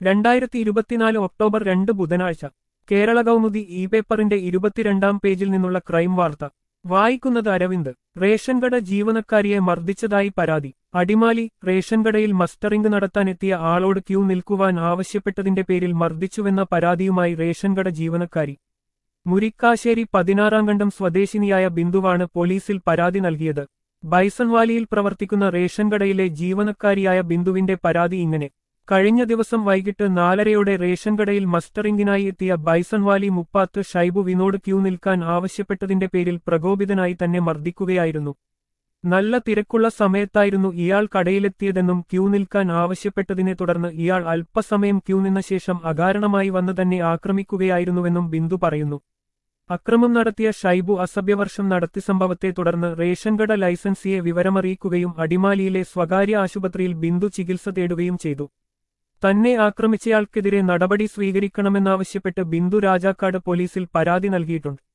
രണ്ടായിരത്തി ഇരുപത്തിനാല് ഒക്ടോബർ രണ്ട് ബുധനാഴ്ച കേരള കൗമുദി ഇ പേപ്പറിന്റെ ഇരുപത്തിരണ്ടാം പേജിൽ നിന്നുള്ള ക്രൈം വാർത്ത വായിക്കുന്നത് അരവിന്ദ് റേഷൻ കട ജീവനക്കാരിയെ മർദ്ദിച്ചതായി പരാതി അടിമാലി റേഷൻ കടയിൽ മസ്റ്ററിംഗ് നടത്താനെത്തിയ ആളോട് ക്യൂ നിൽക്കുവാൻ ആവശ്യപ്പെട്ടതിന്റെ പേരിൽ മർദ്ദിച്ചുവെന്ന പരാതിയുമായി റേഷൻ കട ജീവനക്കാരി മുരിക്കാശ്ശേരി പതിനാറാം കണ്ടം സ്വദേശിനിയായ ബിന്ദുവാണ് പോലീസിൽ പരാതി നൽകിയത് ബൈസൺവാലിയിൽ പ്രവർത്തിക്കുന്ന റേഷൻ കടയിലെ ജീവനക്കാരിയായ ബിന്ദുവിന്റെ പരാതി ഇങ്ങനെ കഴിഞ്ഞ ദിവസം വൈകിട്ട് നാലരയോടെ റേഷൻ കടയിൽ മസ്റ്ററിംഗിനായി എത്തിയ ബൈസൺവാലി മുപ്പാത്ത് ഷൈബു വിനോട് ക്യൂ നിൽക്കാൻ ആവശ്യപ്പെട്ടതിന്റെ പേരിൽ പ്രകോപിതനായി തന്നെ മർദ്ദിക്കുകയായിരുന്നു നല്ല തിരക്കുള്ള സമയത്തായിരുന്നു ഇയാൾ കടയിലെത്തിയതെന്നും ക്യൂ നിൽക്കാൻ ആവശ്യപ്പെട്ടതിനെ തുടർന്ന് ഇയാൾ അല്പസമയം ക്യൂ നിന്ന ശേഷം അകാരണമായി വന്ന് തന്നെ ആക്രമിക്കുകയായിരുന്നുവെന്നും ബിന്ദു പറയുന്നു അക്രമം നടത്തിയ ഷൈബു അസഭ്യവർഷം നടത്തി സംഭവത്തെ തുടർന്ന് റേഷൻ കട ലൈസൻസിയെ വിവരമറിയിക്കുകയും അടിമാലിയിലെ സ്വകാര്യ ആശുപത്രിയിൽ ബിന്ദു ചികിത്സ തേടുകയും ചെയ്തു തന്നെ ആക്രമിച്ചയാൾക്കെതിരെ നടപടി സ്വീകരിക്കണമെന്നാവശ്യപ്പെട്ട് ബിന്ദു രാജാക്കാട് പോലീസിൽ പരാതി നൽകിയിട്ടുണ്ട്